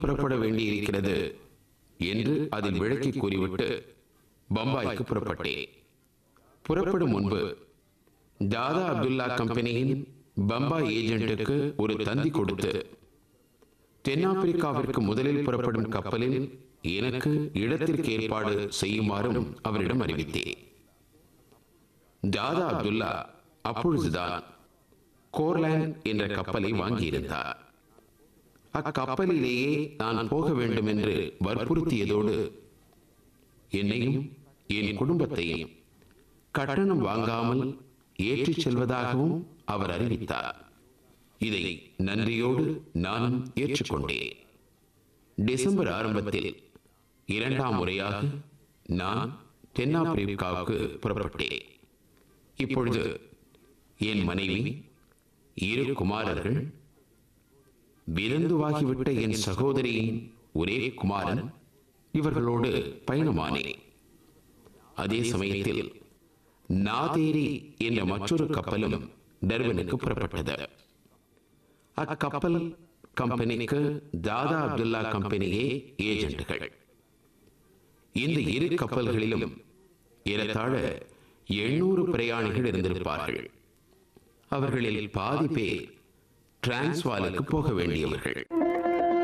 புறப்பட வேண்டியிருக்கிறது என்று அதில் விளக்கி கூறிவிட்டு பம்பாய்க்கு புறப்பட்டேன் புறப்படும் முன்பு தாதா அப்துல்லா கம்பெனியின் பம்பாய் ஏஜென்ட்டுக்கு ஒரு தந்தி கொடுத்து தென்னாப்பிரிக்காவிற்கு முதலில் புறப்படும் கப்பலில் எனக்கு இடத்திற்கு ஏற்பாடு செய்யுமாறும் அவரிடம் அறிவித்தேன் தாதா அப்துல்லா அப்பொழுதுதான் கோர்லாண்ட் என்ற கப்பலை வாங்கியிருந்தார் அக்கப்பலிலேயே நான் போக வேண்டும் என்று வற்புறுத்தியதோடு என்னையும் என் குடும்பத்தையும் கட்டணம் வாங்காமல் ஏற்றிச் செல்வதாகவும் அவர் அறிவித்தார் இதை நன்றியோடு நானும் ஏற்றுக்கொண்டேன் டிசம்பர் ஆரம்பத்தில் இரண்டாம் முறையாக நான் தென்னாப்பிரிக்காவுக்கு புறப்பட்டேன் இப்பொழுது என் மனைவி இரு குமாரர்கள் விருந்துவாகிவிட்ட என் சகோதரியின் ஒரே குமாரன் இவர்களோடு பயணமானேன் அதே சமயத்தில் நாதேரி என்ற மற்றொரு கப்பலும் டர்பனுக்கு புறப்பட்டது அக்கப்பல் கம்பெனிக்கு தாதா அப்துல்லா கம்பெனியே ஏஜென்ட்டுகள் இந்த இரு கப்பல்களிலும் ஏறத்தாழ எண்ணூறு பிரயாணிகள் இருந்திருப்பார்கள் அவர்களில் பாதி பேர் டிரான்ஸ்வாலுக்கு போக வேண்டியவர்கள்